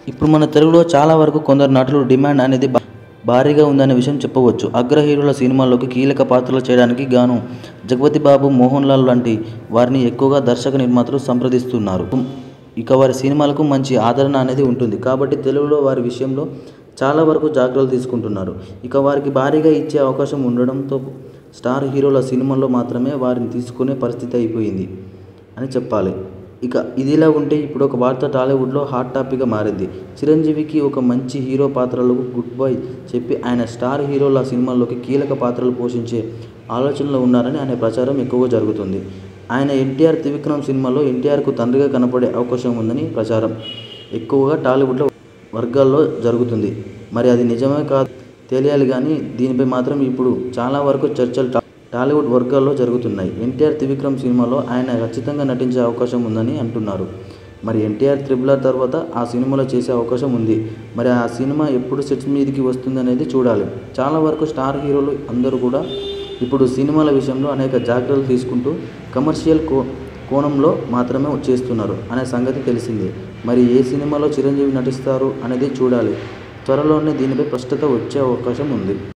ఇప్పుడు మన తెలుగులో చాలా వరకు కొందరు నటులు డిమాండ్ అనేది భా- భారీగా ఉందనే విషయం చెప్పవచ్చు అగ్ర హీరోల సినిమాల్లోకి కీలక పాత్రలు చేయడానికి గాను జగపతి బాబు మోహన్ లాల్ లాంటి వారిని ఎక్కువగా దర్శక నిర్మాతలు సంప్రదిస్తున్నారు ఇక వారి సినిమాలకు మంచి ఆదరణ అనేది ఉంటుంది కాబట్టి తెలుగులో వారి విషయంలో చాలా వరకు జాగ్రత్తలు తీసుకుంటున్నారు ఇక వారికి భారీగా ఇచ్చే అవకాశం ఉండడంతో స్టార్ హీరోల సినిమాల్లో మాత్రమే వారిని తీసుకునే పరిస్థితి అయిపోయింది అని చెప్పాలి ఇక ఇదిలా ఉంటే ఇప్పుడు ఒక వార్త టాలీవుడ్లో హాట్ టాపిక్గా మారింది చిరంజీవికి ఒక మంచి హీరో పాత్రలకు గుడ్ బై చెప్పి ఆయన స్టార్ హీరోల సినిమాల్లోకి కీలక పాత్రలు పోషించే ఆలోచనలో ఉన్నారని ఆయన ప్రచారం ఎక్కువగా జరుగుతుంది ఆయన ఎన్టీఆర్ త్రివిక్రమ్ సినిమాలో ఎన్టీఆర్కు తండ్రిగా కనపడే అవకాశం ఉందని ప్రచారం ఎక్కువగా టాలీవుడ్లో వర్గాల్లో జరుగుతుంది మరి అది నిజమే కాదు తెలియాలి కానీ దీనిపై మాత్రం ఇప్పుడు చాలా వరకు చర్చలు టా- టాలీవుడ్ వర్గాల్లో జరుగుతున్నాయి ఎన్టీఆర్ త్రివిక్రమ్ సినిమాలో ఆయన ఖచ్చితంగా నటించే అవకాశం ఉందని అంటున్నారు మరి ఎన్టీఆర్ త్రిబుల్ ఆర్ తర్వాత ఆ సినిమాలో చేసే అవకాశం ఉంది మరి ఆ సినిమా ఎప్పుడు సెట్స్ మీదకి వస్తుంది అనేది చూడాలి చాలా వరకు స్టార్ హీరోలు అందరూ కూడా ఇప్పుడు సినిమాల విషయంలో అనేక జాగ్రత్తలు తీసుకుంటూ కమర్షియల్ కో కోణంలో మాత్రమే చేస్తున్నారు అనే సంగతి తెలిసిందే మరి ఏ సినిమాలో చిరంజీవి నటిస్తారు అనేది చూడాలి త్వరలోనే దీనిపై స్పష్టత వచ్చే అవకాశం ఉంది